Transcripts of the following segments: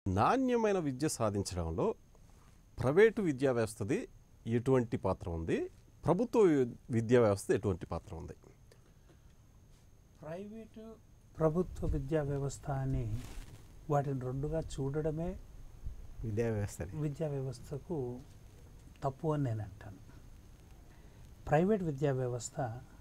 నాణ్యమైన విద్య సాధించడంలో ప్రైవేటు విద్యా వ్యవస్థది ఎటువంటి పాత్ర ఉంది ప్రభుత్వ విద్యా వ్యవస్థ ఎటువంటి పాత్ర ఉంది ప్రైవేటు ప్రభుత్వ విద్యా వ్యవస్థ అని వాటిని రెండుగా చూడడమే విద్యా వ్యవస్థని విద్యా వ్యవస్థకు తప్పు అని నేను అంటాను ప్రైవేట్ విద్యా వ్యవస్థ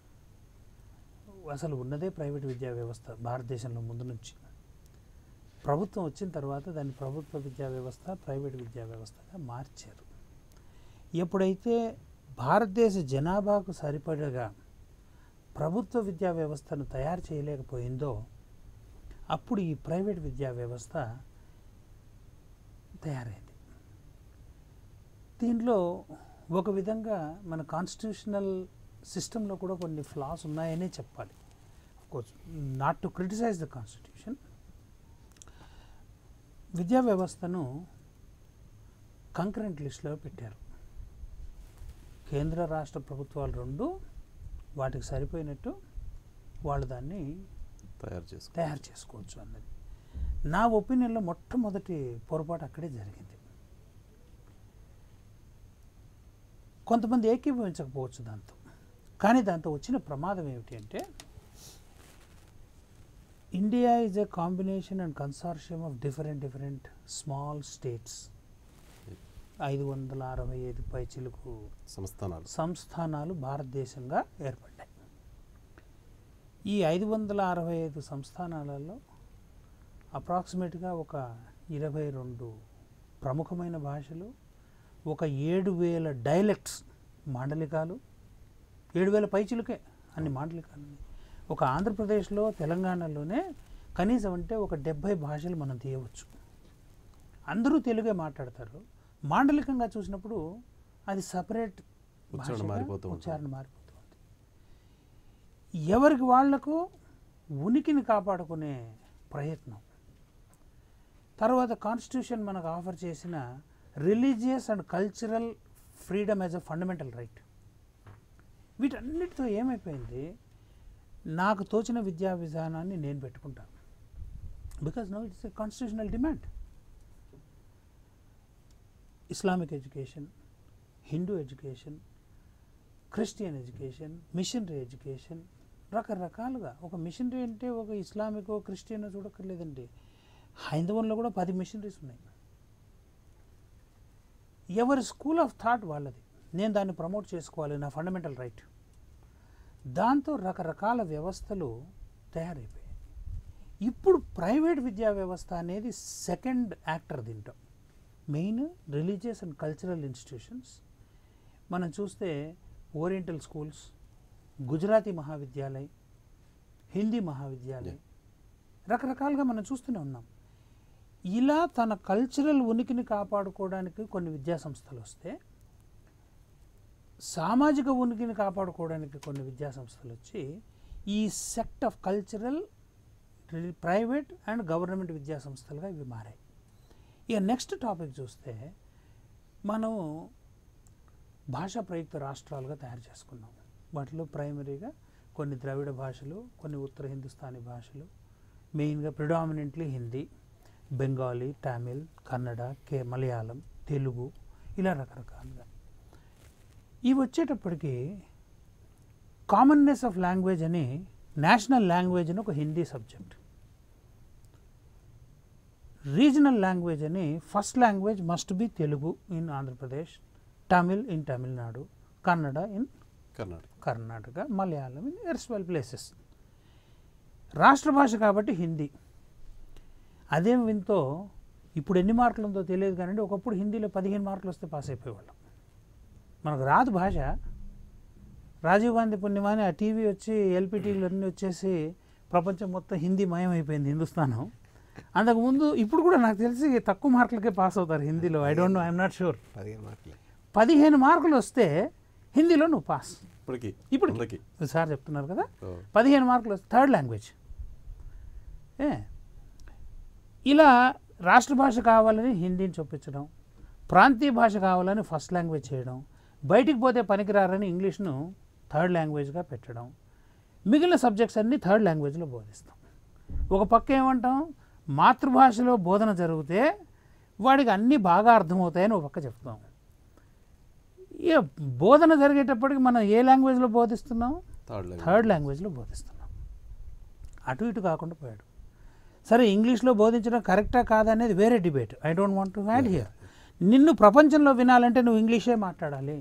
అసలు ఉన్నదే ప్రైవేట్ విద్యా వ్యవస్థ భారతదేశంలో ముందు నుంచి ప్రభుత్వం వచ్చిన తర్వాత దాన్ని ప్రభుత్వ విద్యా వ్యవస్థ ప్రైవేట్ విద్యా వ్యవస్థగా మార్చారు ఎప్పుడైతే భారతదేశ జనాభాకు సరిపడగా ప్రభుత్వ విద్యా వ్యవస్థను తయారు చేయలేకపోయిందో అప్పుడు ఈ ప్రైవేట్ విద్యా వ్యవస్థ తయారైంది దీంట్లో ఒక విధంగా మన కాన్స్టిట్యూషనల్ సిస్టంలో కూడా కొన్ని ఫ్లాస్ ఉన్నాయనే చెప్పాలి not to criticise the constitution విద్యా వ్యవస్థను కంకరెంట్ లిస్ట్లో పెట్టారు కేంద్ర రాష్ట్ర ప్రభుత్వాలు రెండు వాటికి సరిపోయినట్టు వాళ్ళు దాన్ని తయారు చేసుకో తయారు చేసుకోవచ్చు అన్నది నా ఒపీనియన్లో మొట్టమొదటి పొరపాటు అక్కడే జరిగింది కొంతమంది ఏకీభవించకపోవచ్చు దాంతో కానీ దాంతో వచ్చిన ప్రమాదం ఏమిటి అంటే India is a combination and consortium of different different small states ఐదు వందల అరవై ఐదు పైచిలకు సంస్థానాలు సంస్థానాలు భారతదేశంగా ఏర్పడ్డాయి ఈ ఐదు వందల అరవై ఐదు సంస్థానాలలో అప్రాక్సిమేట్గా ఒక ఇరవై రెండు ప్రముఖమైన భాషలు ఒక ఏడు వేల డైలెక్ట్స్ మాండలికాలు ఏడు వేల పైచిలకే అన్ని మాండలికాలు ఉన్నాయి. ఒక ఆంధ్రప్రదేశ్లో తెలంగాణలోనే కనీసం అంటే ఒక డెబ్భై భాషలు మనం తీయవచ్చు అందరూ తెలుగే మాట్లాడతారు మాండలికంగా చూసినప్పుడు అది సపరేట్ ఉచ్చారణ మారిపోతూ ఉంటుంది. ఉచ్చారణ మారిపోతూ ఉంది ఎవరికి వాళ్లకు ఉనికిని కాపాడుకునే ప్రయత్నం తర్వాత కాన్స్టిట్యూషన్ మనకు ఆఫర్ చేసిన religious and cultural freedom as a fundamental right వీటన్నిటితో ఏమైపోయింది నాకు తోచిన విద్యా విధానాన్ని నేను పెట్టుకుంటాను because no it's a constitutional demand Islamic education Hindu education Christian education missionary education రకరకాలుగా ఒక మిషనరీ అంటే ఒక ఇస్లామిక్ క్రిస్టియన్ చూడక్కర్లేదండి హైందవంలో కూడా పది మిషనరీస్ ఉన్నాయి ఎవరి స్కూల్ ఆఫ్ థాట్ వాళ్ళది నేను దాన్ని ప్రమోట్ చేసుకోవాలి నా ఫండమెంటల్ రైట్ దాంతో రకరకాల వ్యవస్థలు తయారైపోయాయి ఇప్పుడు ప్రైవేట్ విద్యా వ్యవస్థ అనేది సెకండ్ యాక్టర్ దీంట్లో main religious and cultural institutions మనం చూస్తే ఓరియంటల్ స్కూల్స్ గుజరాతీ మహావిద్యాలయ్ హిందీ మహావిద్యాలయ్ రకరకాలుగా మనం చూస్తూనే ఉన్నాం ఇలా తన కల్చరల్ ఉనికిని కాపాడుకోవడానికి కొన్ని విద్యా సంస్థలు వస్తే సామాజిక ఉనికిని కాపాడుకోవడానికి కొన్ని విద్యా సంస్థలు వచ్చి ఈ sect of cultural private and government విద్యా సంస్థలుగా ఇవి మారాయి ఇక నెక్స్ట్ టాపిక్ చూస్తే మనం భాషా ప్రయుక్త రాష్ట్రాలుగా తయారు చేసుకున్నాం వాటిలో ప్రైమరీగా కొన్ని ద్రవిడ భాషలు కొన్ని ఉత్తర హిందుస్థానీ భాషలు మెయిన్గా ప్రిడామినెంట్లీ హిందీ బెంగాలీ తమిళ్ కన్నడ కే మలయాళం తెలుగు ఇలా రకరకాలుగా ఇవి వచ్చేటప్పటికి కామన్నెస్ ఆఫ్ లాంగ్వేజ్ అని నేషనల్ లాంగ్వేజ్ అని ఒక హిందీ సబ్జెక్ట్ రీజనల్ లాంగ్వేజ్ అని first language must be Telugu in Andhra Pradesh Tamil in Tamil Nadu Kannada in Karnataka Karnataka Malayalam in ఎర్స్వెల్ ప్లేసెస్ రాష్ట్ర భాష కాబట్టి హిందీ అదేం వింతో ఇప్పుడు ఎన్ని మార్కులు ఉందో తెలియదు కానీ ఒకప్పుడు హిందీలో పదిహేను మార్కులు వస్తే పాస్ అయిపోయేవాళ్ళం మనకు రాదు భాష రాజీవ్ గాంధీ పుణ్యమాని ఆ టీవీ వచ్చి ఎల్పిటీలు అన్నీ వచ్చేసి ప్రపంచం మొత్తం హిందీ మయం అయిపోయింది హిందుస్థానం అంతకుముందు ఇప్పుడు కూడా నాకు తెలిసి తక్కువ మార్కులకే పాస్ అవుతారు హిందీలో I don't know I'm not sure పదిహేను మార్కులే పదిహేను మార్కులు వస్తే హిందీలో నువ్వు పాస్ ఇప్పటికి ఇప్పుడు వందకి సార్ చెప్తున్నారు కదా ఓ. పదిహేను మార్కులు థర్డ్ లాంగ్వేజ్ ఏ ఇలా రాష్ట్ర భాష కావాలని హిందీని చొప్పించడం ప్రాంతీయ భాష కావాలని ఫస్ట్ లాంగ్వేజ్ చేయడం బయటికి పోతే పనికిరారని ఇంగ్లీష్ను థర్డ్ లాంగ్వేజ్గా పెట్టడం మిగిలిన సబ్జెక్ట్స్ అన్నీ థర్డ్ లాంగ్వేజ్లో బోధిస్తాం ఒక పక్క ఏమంటాం మాతృభాషలో బోధన జరిగితే వాడికి అన్నీ బాగా అర్థమవుతాయని ఒక పక్క చెప్తాం ఇక బోధన జరిగేటప్పటికి మనం ఏ లాంగ్వేజ్లో బోధిస్తున్నాం థర్డ్ లైన్ థర్డ్ లాంగ్వేజ్లో బోధిస్తున్నాం అటు ఇటు కాకుండా పోయాడు సరే ఇంగ్లీష్లో బోధించడం కరెక్టా కాదా అనేది వేరే debate I don't want to add here నిన్ను ప్రపంచంలో వినాలంటే నువ్వు ఇంగ్లీషే మాట్లాడాలి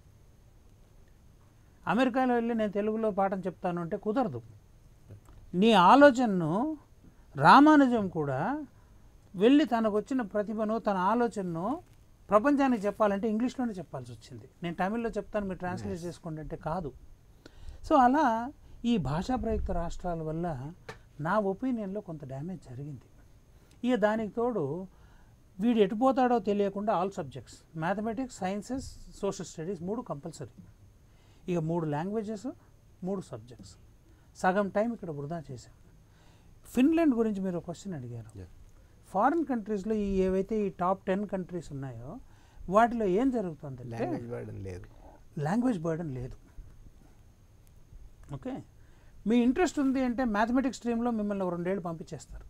అమెరికాలో వెళ్ళి నేను తెలుగులో పాఠం చెప్తాను అంటే కుదరదు నీ ఆలోచనను రామానుజం కూడా వెళ్ళి తనకు వచ్చిన ప్రతిభను తన ఆలోచనను ప్రపంచానికి చెప్పాలంటే ఇంగ్లీష్లోనే చెప్పాల్సి వచ్చింది నేను తమిళ్లో చెప్తాను మీరు ట్రాన్స్లేట్ చేసుకోండి అంటే కాదు సో అలా ఈ భాషా ప్రయుక్త రాష్ట్రాల వల్ల నా ఒపీనియన్లో కొంత డ్యామేజ్ జరిగింది ఇక దానికి తోడు వీడు ఎటుపోతాడో తెలియకుండా all subjects mathematics sciences social studies మూడు కంపల్సరీ ఇక మూడు లాంగ్వేజెస్ మూడు సబ్జెక్ట్స్ సగం టైం ఇక్కడ వృధా చేశాం ఫిన్లాండ్ గురించి మీరు క్వశ్చన్ అడిగారు Yeah. ఫారిన్ కంట్రీస్లో ఈ ఏవైతే ఈ టాప్ టెన్ కంట్రీస్ ఉన్నాయో వాటిలో ఏం జరుగుతుందంటే లాంగ్వేజ్ బర్డన్ లేదు లాంగ్వేజ్ బర్డన్ లేదు ఓకే మీ ఇంట్రెస్ట్ ఉంది అంటే మ్యాథమెటిక్స్ స్ట్రీమ్లో మిమ్మల్ని ఒక రెండేళ్ళు పంపించేస్తారు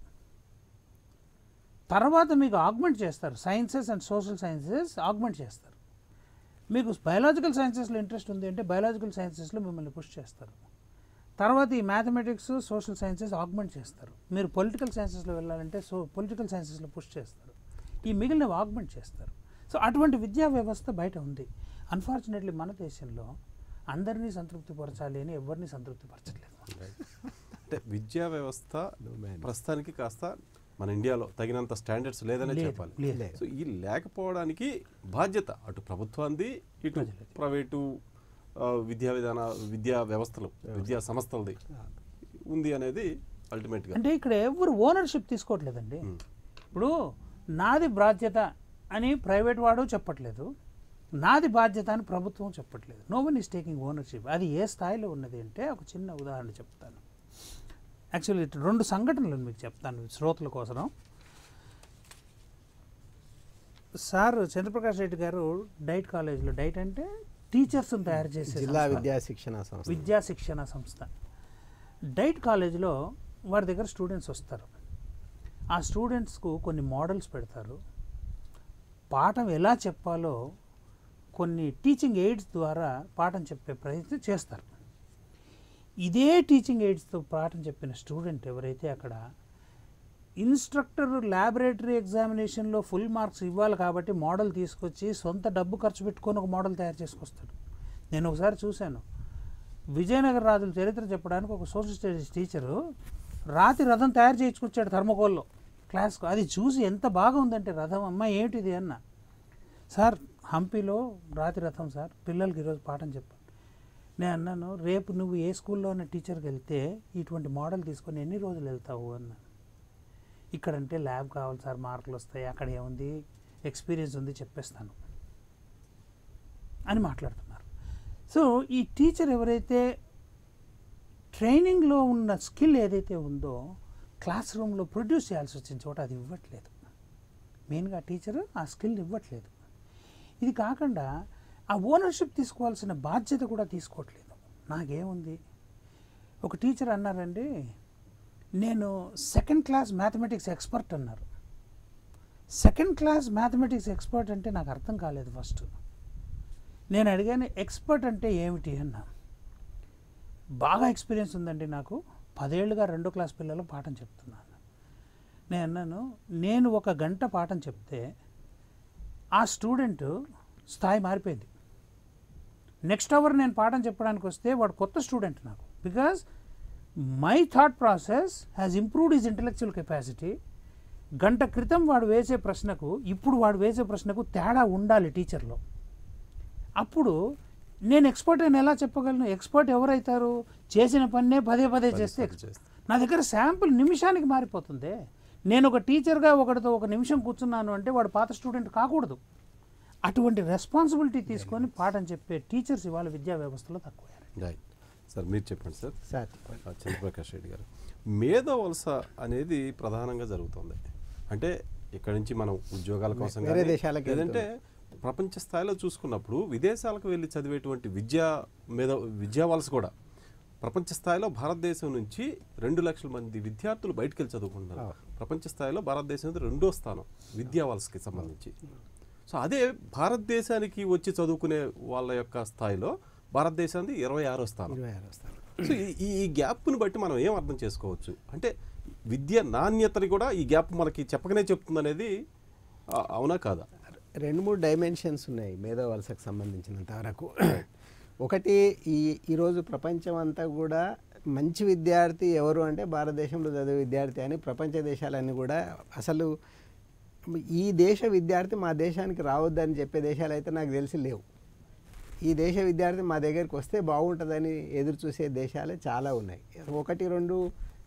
తర్వాత మీకు ఆగ్మెంట్ చేస్తారు sciences and social sciences augment చేస్తారు మీకు బయాలజికల్ సైన్సెస్లో ఇంట్రెస్ట్ ఉంది అంటే బయాలజికల్ సైన్సెస్లో మిమ్మల్ని పుష్ చేస్తారు తర్వాత ఈ మ్యాథమెటిక్స్ సోషల్ సైన్సెస్ ఆగ్మెంట్ చేస్తారు మీరు పొలిటికల్ సైన్సెస్లో వెళ్ళాలంటే సో పొలిటికల్ సైన్సెస్లో పుష్ చేస్తారు ఈ మిగిలినవి ఆగ్మెంట్ చేస్తారు సో అటువంటి విద్యా వ్యవస్థ బయట ఉంది అన్ఫార్చునేట్లీ మన దేశంలో అందరినీ సంతృప్తిపరచాలి అని ఎవరిని సంతృప్తిపరచట్లేదు అంటే విద్యా వ్యవస్థ No man. ప్రస్తుతానికి కాస్త మన ఇండియాలో తగినంత స్టాండర్డ్స్ లేదనే లేదు, చెప్పాలి లేదు. సో ఈ లేకపోవడానికి బాధ్యత అటు ప్రభుత్వాన్ని ఇటు ప్రైవేటు ఆ, విద్యా విధాన విద్యా వ్యవస్థలు విద్యా సంస్థలది ఉంది అనేది అల్టిమేట్గా అంటే ఇక్కడ ఎవరు ఓనర్షిప్ తీసుకోవట్లేదండి ఇప్పుడు నాది బాధ్యత అని ప్రైవేట్ వాడు చెప్పట్లేదు నాది బాధ్యత అని ప్రభుత్వం చెప్పట్లేదు no one is taking ownership అది ఏ స్థాయిలో ఉన్నది అంటే ఒక చిన్న ఉదాహరణ చెప్తాను యాక్చువల్లీ రెండు సంఘటనలు మీకు చెప్తాను శ్రోతల కోసం సార్ చంద్రప్రకాష్ రెడ్డి గారు డైట్ కాలేజ్లో డైట్ అంటే టీచర్స్ని తయారు చేసే జిల్లా సంస్థ. విద్యా శిక్షణ సంస్థ విద్యా శిక్షణ సంస్థ డైట్ కాలేజ్లో వారి దగ్గర స్టూడెంట్స్ వస్తారు ఆ స్టూడెంట్స్కు కొన్ని మోడల్స్ పెడతారు పాఠం ఎలా చెప్పాలో కొన్ని టీచింగ్ ఎయిడ్స్ ద్వారా పాఠం చెప్పే ప్రయత్నం చేస్తారు ఇదే టీచింగ్ ఎయిడ్స్తో పాఠం చెప్పిన స్టూడెంట్ ఎవరైతే అక్కడ ఇన్స్ట్రక్టర్ ల్యాబొరేటరీ ఎగ్జామినేషన్లో ఫుల్ మార్క్స్ ఇవ్వాలి కాబట్టి మోడల్ తీసుకొచ్చి సొంత డబ్బు ఖర్చు పెట్టుకొని ఒక మోడల్ తయారు చేసుకొస్తాడు నేను ఒకసారి చూశాను విజయనగర రాజుల చరిత్ర చెప్పడానికి ఒక సోషల్ స్టడీస్ టీచరు రాతి రథం తయారు చేయించుకొచ్చాడు థర్మకోల్లో క్లాస్కు అది చూసి ఎంత బాగా ఉందంటే రథం అమ్మ ఏమిటిది అన్న సార్ హంపీలో రాతి రథం సార్ పిల్లలకి ఈరోజు పాఠం చెప్పాను నేను అన్నాను రేపు నువ్వు ఏ స్కూల్లో ఉన్న టీచర్కి వెళ్తే ఇటువంటి మోడల్ తీసుకొని ఎన్ని రోజులు వెళ్తావు అన్నాను ఇక్కడంటే ల్యాబ్ కావాలి సార్ మార్కులు వస్తాయి అక్కడ ఏముంది ఎక్స్పీరియన్స్ ఉంది చెప్పేస్తాను అని మాట్లాడుతున్నారు సో ఈ టీచర్ ఎవరైతే ట్రైనింగ్లో ఉన్న స్కిల్ ఏదైతే ఉందో క్లాస్ రూమ్లో ప్రొడ్యూస్ చేయాల్సి వచ్చిన చోట అది ఇవ్వట్లేదు మెయిన్గా టీచర్ ఆ స్కిల్ ఇవ్వట్లేదు ఇది కాకుండా ఆ ఓనర్షిప్ తీసుకోవాల్సిన బాధ్యత కూడా తీసుకోవట్లేదు నాకేముంది ఒక టీచర్ అన్నారండి నేను సెకండ్ క్లాస్ మ్యాథమెటిక్స్ ఎక్స్పర్ట్ అన్నారు సెకండ్ క్లాస్ మ్యాథమెటిక్స్ ఎక్స్పర్ట్ అంటే నాకు అర్థం కాలేదు ఫస్ట్ నేను అడిగాను ఎక్స్పర్ట్ అంటే ఏమిటి అన్నా బాగా ఎక్స్పీరియన్స్ ఉందండి నాకు పదేళ్లుగా రెండో క్లాస్ పిల్లలు పాఠం చెప్తున్నాను నేను అన్నాను నేను ఒక గంట పాఠం చెప్తే ఆ స్టూడెంట్ స్థాయి మారిపోయింది నెక్స్ట్ అవర్ నేను పాఠం చెప్పడానికి వస్తే వాడు కొత్త స్టూడెంట్ నాకు because my thought process has improved his intellectual capacity గంట క్రితం వాడు వేసే ప్రశ్నకు ఇప్పుడు వాడు వేసే ప్రశ్నకు తేడా ఉండాలి టీచర్లో అప్పుడు నేను ఎక్స్పర్ట్ అని ఎలా చెప్పగలను ఎక్స్పర్ట్ ఎవరైతారు చేసిన పన్నే పదే పదే చేస్తే పదే expert. చేస్తే. నా దగ్గర శాంపుల్ నిమిషానికి మారిపోతుంది నేను ఒక టీచర్గా ఒకటితో ఒక నిమిషం కూర్చున్నాను అంటే వాడు పాత స్టూడెంట్ కాకూడదు అటువంటి రెస్పాన్సిబిలిటీ తీసుకొని పాఠం చెప్పే టీచర్స్ ఇవాళ విద్యా వ్యవస్థలో తక్కువయ్యారు రైట్ సార్ మీరు చెప్పండి సార్ సార్ ఆ, చంద్రప్రకాష్ రెడ్డి గారు మేధో వలస అనేది ప్రధానంగా జరుగుతుంది అంటే ఇక్కడ నుంచి మనం ఉద్యోగాల కోసం వేరే కానీ, దేశాలకు లేదంటే ప్రపంచ స్థాయిలో చూసుకున్నప్పుడు విదేశాలకు వెళ్ళి చదివేటువంటి విద్యా మేధ విద్యా వలస కూడా ప్రపంచ స్థాయిలో భారతదేశం నుంచి రెండు లక్షల మంది విద్యార్థులు బయటకు వెళ్ళి చదువుకుంటున్నారు ప్రపంచ స్థాయిలో భారతదేశం అనేది రెండో స్థానం విద్యా వలసకి సంబంధించి సో అదే భారతదేశానికి వచ్చి చదువుకునే వాళ్ళ యొక్క స్థాయిలో భారతదేశానికి ఇరవై ఆరో స్థానం ఇరవై ఆరు వస్తారు సో ఈ- ఈ ఈ గ్యాప్ను బట్టి మనం ఏం అర్థం చేసుకోవచ్చు అంటే విద్య నాణ్యతని కూడా ఈ గ్యాప్ మనకి చెప్పకనే చెప్తుంది అనేది అవునా కాదా రెండు మూడు డైమెన్షన్స్ ఉన్నాయి మేధో వలసకు సంబంధించినంత వరకు ఒకటి ఈ ఈరోజు ప్రపంచం అంతా కూడా మంచి విద్యార్థి ఎవరు అంటే భారతదేశంలో చదివే విద్యార్థి అని ప్రపంచ దేశాలన్నీ కూడా అసలు ఈ దేశ విద్యార్థి మా దేశానికి రావద్దని చెప్పే దేశాలు అయితే నాకు తెలిసి లేవు ఈ దేశ విద్యార్థి మా దగ్గరికి వస్తే బాగుంటుందని ఎదురు చూసే దేశాలే చాలా ఉన్నాయి ఒకటి రెండు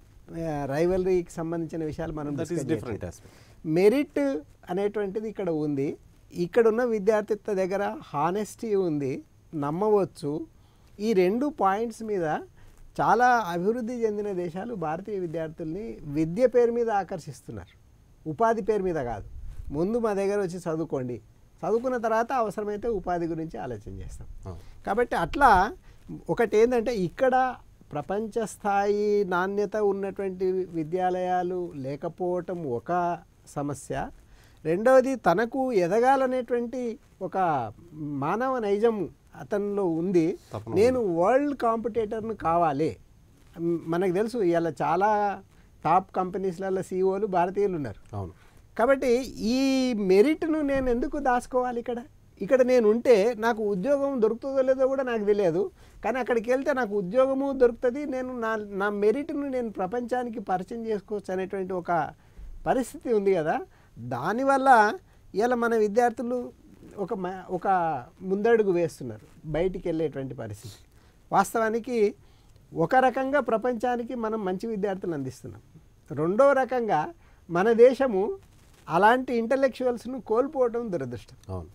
రైవలరీకి సంబంధించిన విషయాలు మనం దట్ ఈస్ discuss డిఫరెంట్ చేయట్లేదు. ఆస్పెక్ట్ మెరిట్ అనేటువంటిది ఇక్కడ ఉంది ఇక్కడ ఉన్న విద్యార్థిత్వ దగ్గర హానెస్టీ ఉంది నమ్మవచ్చు ఈ రెండు పాయింట్స్ మీద చాలా అభివృద్ధి చెందిన దేశాలు భారతీయ విద్యార్థుల్ని విద్య పేరు మీద ఆకర్షిస్తున్నారు ఉపాధి పేరు మీద కాదు ముందు మా దగ్గర వచ్చి చదువుకోండి చదువుకున్న తర్వాత అవసరమైతే ఉపాధి గురించి ఆలోచన చేస్తాం కాబట్టి అట్లా ఒకటి ఏంటంటే ఇక్కడ ప్రపంచ స్థాయి నాణ్యత ఉన్నటువంటి విద్యాలయాలు లేకపోవటం ఒక సమస్య రెండవది తనకు ఎదగాలనేటువంటి ఒక మానవ నైజం అతనిలో ఉంది తపన నేను వరల్డ్ కాంపిటేటర్ను కావాలి మ్, మనకు తెలుసు ఇలా చాలా టాప్ కంపెనీస్లలో సీఈఓలు భారతీయులు ఉన్నారు అవును కాబట్టి ఈ మెరిట్ను నేను ఎందుకు దాచుకోవాలి ఇక్కడ ఇక్కడ నేను ఉంటే నాకు ఉద్యోగం దొరుకుతుందో లేదో కూడా నాకు తెలియదు కానీ అక్కడికి వెళ్తే నాకు ఉద్యోగము దొరుకుతుంది నేను నా నా మెరిట్ను నేను ప్రపంచానికి పరిచయం చేసుకోవచ్చు అనేటువంటి ఒక పరిస్థితి ఉంది కదా దానివల్ల ఇలా మన విద్యార్థులు ఒక మ- ఒక ముందడుగు వేస్తున్నారు బయటికి వెళ్ళేటువంటి పరిస్థితి వాస్తవానికి ఒక రకంగా ప్రపంచానికి మనం మంచి విద్యార్థులు అందిస్తున్నాం రెండో రకంగా మన దేశము అలాంటి ఇంటలెక్చువల్స్ను కోల్పోవడం దురదృష్టం అవును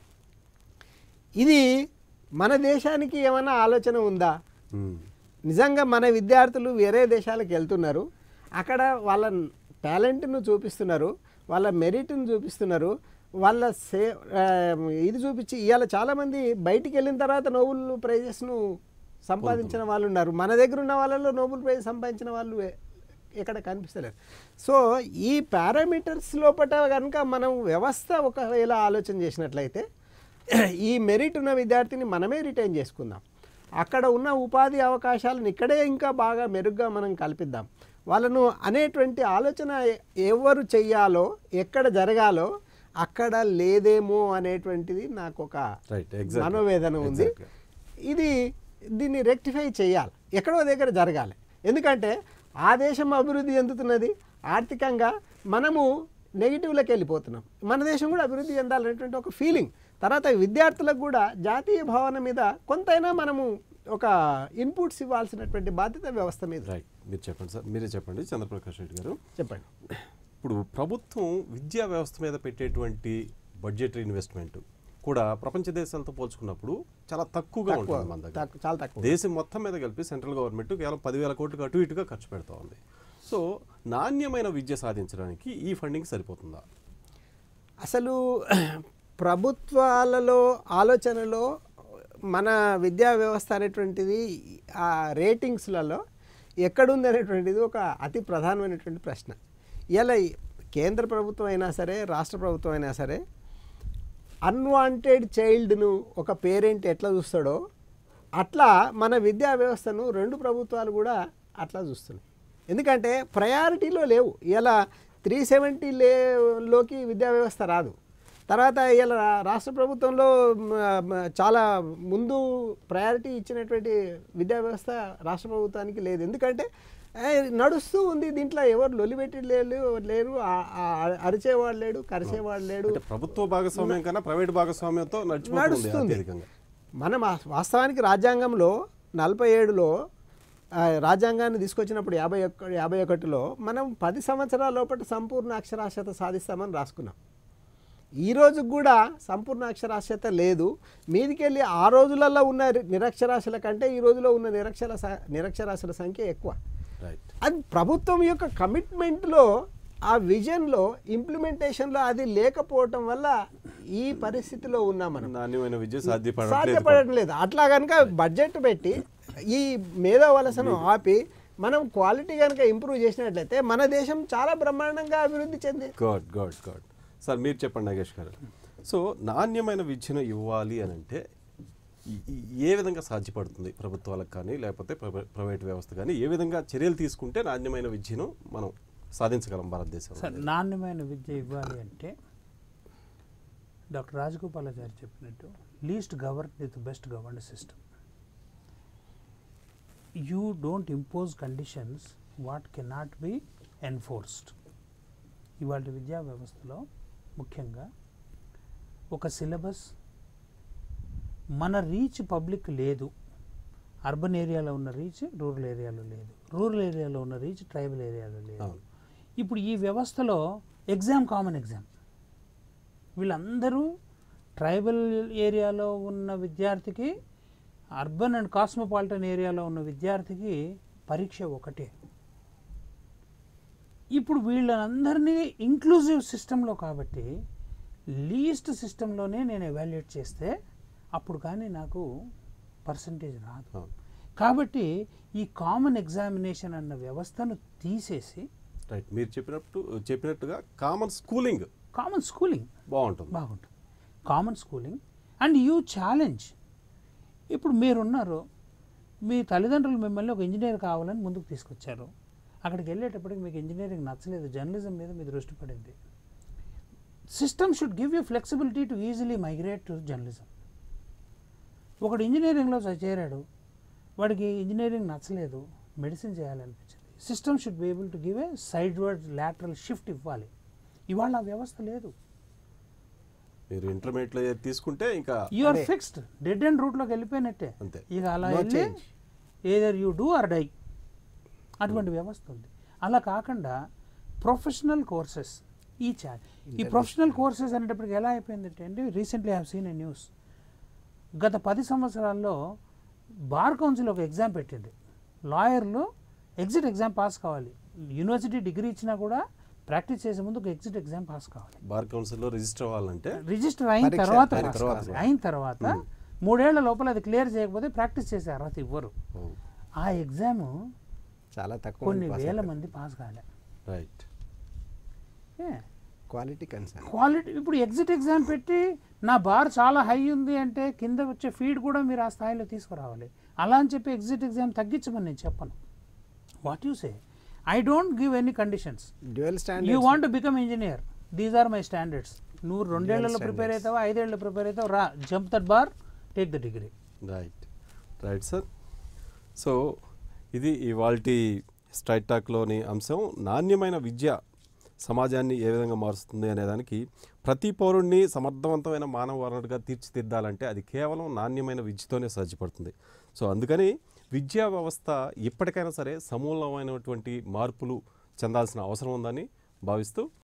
ఇది మన దేశానికి ఏమైనా ఆలోచన ఉందా మ్మ్. నిజంగా మన విద్యార్థులు వేరే దేశాలకు వెళ్తున్నారు అక్కడ వాళ్ళ టాలెంట్ను చూపిస్తున్నారు వాళ్ళ మెరిట్ను చూపిస్తున్నారు వాళ్ళ సే ఆ, ఇది చూపించి ఇవాళ చాలామంది బయటికి వెళ్ళిన తర్వాత నోబుల్ ప్రైజెస్ను సంపాదించిన వాళ్ళు ఉన్నారు మన దగ్గర ఉన్న వాళ్ళలో నోబెల్ ప్రైజ్ సంపాదించిన వాళ్ళు ఎ- ఎక్కడ కనిపిస్తలేరు సో ఈ పారామీటర్స్ లోపల కనుక మనం వ్యవస్థ ఒకవేళ ఆలోచన చేసినట్లయితే ఈ మెరిట్ ఉన్న విద్యార్థిని మనమే రిటైన్ చేసుకుందాం అక్కడ ఉన్న ఉపాధి అవకాశాలను ఇక్కడే ఇంకా బాగా మెరుగ్గా మనం కల్పిద్దాం వాళ్ళను అనేటువంటి ఆలోచన ఎ- ఎవరు చెయ్యాలో ఎక్కడ జరగాలో అక్కడ లేదేమో అనేటువంటిది నాకు ఒక రైట్ ఎగ్జాక్ట్ మనోవేదన ఉంది Exactly. ఇది దీన్ని రెక్టిఫై చేయాలి ఎక్కడో దగ్గర జరగాలి ఎందుకంటే ఆ దేశం అభివృద్ధి చెందుతున్నది ఆర్థికంగా మనము నెగిటివ్లోకి వెళ్ళిపోతున్నాం మన దేశం కూడా అభివృద్ధి చెందాలనేటువంటి ఒక ఫీలింగ్ తర్వాత విద్యార్థులకు కూడా జాతీయ భావన మీద కొంతైనా మనము ఒక ఇన్పుట్స్ ఇవ్వాల్సినటువంటి బాధ్యత వ్యవస్థ మీద రైట్ మీరు చెప్పండి సార్ మీరే చెప్పండి చంద్రప్రకాష్ రెడ్డి గారు చెప్పండి ఇప్పుడు ప్రభుత్వం విద్యా వ్యవస్థ మీద పెట్టేటువంటి బడ్జెటరీ ఇన్వెస్ట్మెంట్ కూడా ప్రపంచ దేశాలతో పోల్చుకున్నప్పుడు చాలా తక్కువగా తక్కువ ఉంటుంది మన దగ్గర తక్కువ- చాలా తక్కువ దేశం మొత్తం మీద కలిపి సెంట్రల్ గవర్నమెంట్ కేవలం పదివేల కోట్లకు అటు ఇటుగా ఖర్చు పెడతా ఉంది సో నాణ్యమైన విద్య సాధించడానికి ఈ ఫండింగ్ సరిపోతుందా అసలు ప్రభుత్వాలలో ఆలోచనలో మన విద్యా వ్యవస్థ అనేటువంటిది ఆ రేటింగ్స్లలో ఎక్కడుంది అనేటువంటిది ఒక అతి ప్రధానమైనటువంటి ప్రశ్న ఇలా కేంద్ర ప్రభుత్వం అయినా సరే రాష్ట్ర ప్రభుత్వం అయినా సరే అన్వాంటెడ్ చైల్డ్ను ఒక పేరెంట్ ఎట్లా చూస్తాడో అట్లా మన విద్యా వ్యవస్థను రెండు ప్రభుత్వాలు కూడా అట్లా చూస్తున్నాయి ఎందుకంటే ప్రయారిటీలో లేవు ఇలా త్రీ సెవెంటీ లేలోకి విద్యా వ్యవస్థ రాదు తర్వాత ఇలా రాష్ట్ర ప్రభుత్వంలో మ, మ, చాలా ముందు ప్రయారిటీ ఇచ్చినటువంటి విద్యా వ్యవస్థ రాష్ట్ర ప్రభుత్వానికి లేదు ఎందుకంటే ఏ, నడుస్తూ ఉంది దీంట్లో ఎవరు లొలిపెట్టి లేరు లేరు ఆ- ఆ- అరిచేవాడు లేడు కరిచేవాడు లేడు అంటే ప్రభుత్వ భాగస్వామ్యం కన్నా ప్రైవేట్ భాగస్వామ్యంతో నడిచిపోతుంది నడుస్తుంది అత్యధికంగా మనం ఆ- వాస్తవానికి రాజ్యాంగంలో నలభై ఏడులో ఆ, రాజ్యాంగాన్ని తీసుకొచ్చినప్పుడు యాభై ఒక్క యాభై ఒకటిలో మనం పది సంవత్సరాల లోపల సంపూర్ణ అక్షరాస్యత సాధిస్తామని రాసుకున్నాం ఈ రోజు కూడా సంపూర్ణ అక్షరాస్యత లేదు మీదికెళ్ళి ఆ రోజులలో ఉన్న నిరక్షరాస్యుల కంటే ఈ రోజులో ఉన్న నిరక్షర స- నిరక్షరాస్యుల సంఖ్య ఎక్కువ రైట్ అది ప్రభుత్వం యొక్క కమిట్మెంట్లో ఆ విజన్లో ఇంప్లిమెంటేషన్లో అది లేకపోవటం వల్ల ఈ పరిస్థితిలో ఉన్నాం మనం నాణ్యమైన విద్య సాధ్యపడట్లేదు సాధ్యపడడం లేదు అట్లా కనుక బడ్జెట్ పెట్టి ఈ మేధో వలసను ఆపి మనం క్వాలిటీ కనుక ఇంప్రూవ్ చేసినట్లయితే మన దేశం చాలా బ్రహ్మాండంగా అభివృద్ధి చెంది గాడ్ గాడ్ గాడ్ సార్ మీరు చెప్పండి నాగేష్ గారు సో నాణ్యమైన విద్యను ఇవ్వాలి అని అంటే ఈ- ఈ- ఏ విధంగా సాధ్యపడుతుంది ప్రభుత్వాలకు కానీ లేకపోతే ప్రైవే- ప్రైవేట్ వ్యవస్థ కానీ ఏ విధంగా చర్యలు తీసుకుంటే నాణ్యమైన విద్యను మనం సాధించగలం భారతదేశంలో సార్ నాణ్యమైన విద్య ఇవ్వాలి అంటే డాక్టర్ రాజగోపాలాచారి చెప్పినట్టు least govern with best govern system you don't impose conditions what cannot be enforced ఇవాళ విద్యా వ్యవస్థలో ముఖ్యంగా ఒక సిలబస్ మన రీచ్ పబ్లిక్ లేదు అర్బన్ ఏరియాలో ఉన్న రీచ్ రూరల్ ఏరియాలో లేదు రూరల్ ఏరియాలో ఉన్న రీచ్ ట్రైబల్ ఏరియాలో లేదు అవును. ఇప్పుడు ఈ వ్యవస్థలో ఎగ్జామ్ కామన్ ఎగ్జామ్ వీళ్ళందరూ ట్రైబల్ ఏరియాలో ఉన్న విద్యార్థికి అర్బన్ అండ్ కాస్మోపాలిటన్ ఏరియాలో ఉన్న విద్యార్థికి పరీక్ష ఒకటే ఇప్పుడు వీళ్ళందరినీ ఇంక్లూజివ్ సిస్టంలో కాబట్టి లీస్ట్ సిస్టంలోనే నేను ఎవాల్యుయేట్ చేస్తే అప్పుడు కానీ నాకు పర్సంటేజ్ రాదు అవును. కాబట్టి ఈ కామన్ ఎగ్జామినేషన్ అన్న వ్యవస్థను తీసేసి రైట్ మీరు చెప్పినట్టు చెప్పినట్టుగా కామన్ స్కూలింగ్ కామన్ స్కూలింగ్ బాగుంటుంది బాగుంటుంది common schooling and you challenge ఇప్పుడు మీరున్నారు మీ తల్లిదండ్రులు మిమ్మల్ని ఒక ఇంజనీర్ కావాలని ముందుకు తీసుకొచ్చారు అక్కడికి వెళ్ళేటప్పటికి మీకు ఇంజనీరింగ్ నచ్చలేదు జర్నలిజం మీద మీ దృష్టి పడింది system should give you flexibility to easily migrate to journalism ఒకడు ఇంజనీరింగ్లో చ- చేరాడు వాడికి ఇంజనీరింగ్ నచ్చలేదు మెడిసిన్ చేయాలనిపించింది system should be able to give a sideward lateral shift ఇవ్వాలి ఇవాళ ఆ వ్యవస్థ లేదు మీరు ఇంటర్మీడియట్లో ఏది తీసుకుంటే ఇంకా యు ఆర్ అదే. ఫిక్స్డ్ డెడ్ అండ్ రూట్లోకి వెళ్ళిపోయినట్టే అంతే ఇక అలా No వెళ్ళి change. Either you do or die అటువంటి వ్యవస్థ ఉంది అలా కాకుండా ప్రొఫెషనల్ కోర్సెస్ ఈ చా ఈ ప్రొఫెషనల్ కోర్సెస్ అనేటప్పటికి ఎలా అయిపోయిందంటే అండి recently have seen a news గత పది సంవత్సరాల్లో బార్ కౌన్సిల్ ఒక ఎగ్జామ్ పెట్టింది లాయర్లు ఎగ్జిట్ ఎగ్జామ్ పాస్ కావాలి యూనివర్సిటీ డిగ్రీ ఇచ్చినా కూడా ప్రాక్టీస్ చేసే ముందు ఒక ఎగ్జిట్ ఎగ్జామ్ పాస్ కావాలి బార్ కౌన్సిల్లో రిజిస్టర్ అవ్వాలంటే రిజిస్టర్ అయిన పరీక్ష తర్వాత అయిన pass తర్వాత కావాలి. అయిన తర్వాత మూడేళ్ల లోపల అది క్లియర్ చేయకపోతే ప్రాక్టీస్ చేసే అర్హత ఇవ్వరు ఓ, ఆ ఎగ్జామ్ చాలా తక్కువ కొన్ని వేల మంది పాస్ కాలే రైట్ క్వాలిటీ కన్సర్న్ క్వాలిటీ ఇప్పుడు ఎగ్జిట్ ఎగ్జామ్ పెట్టి నా బార్ చాలా హై ఉంది అంటే కింద వచ్చే ఫీడ్ కూడా మీరు ఆ స్థాయిలో తీసుకురావాలి అలా అని చెప్పి ఎగ్జిట్ ఎగ్జామ్ తగ్గించమని నేను చెప్పను what you say I don't give any conditions dual you standard want become engineer these are my standards నువ్వు రెండేళ్లలో ప్రిపేర్ standards. అవుతావా ఐదేళ్ళు ప్రిపేర్ అవుతావు రా jump that bar take the degree right right sir so ఇది ఇవాళ straight టాక్లోని అంశం నాణ్యమైన విద్య సమాజాన్ని ఏ విధంగా మారుస్తుంది అనేదానికి ప్రతి పౌరుణ్ణి సమర్థవంతమైన మానవ వనరుగా తీర్చిదిద్దాలంటే అది కేవలం నాణ్యమైన విద్యతోనే సాధ్యపడుతుంది సో అందుకని విద్యా వ్యవస్థ ఇప్పటికైనా సరే సమూలమైనటువంటి మార్పులు చెందాల్సిన అవసరం ఉందని భావిస్తూ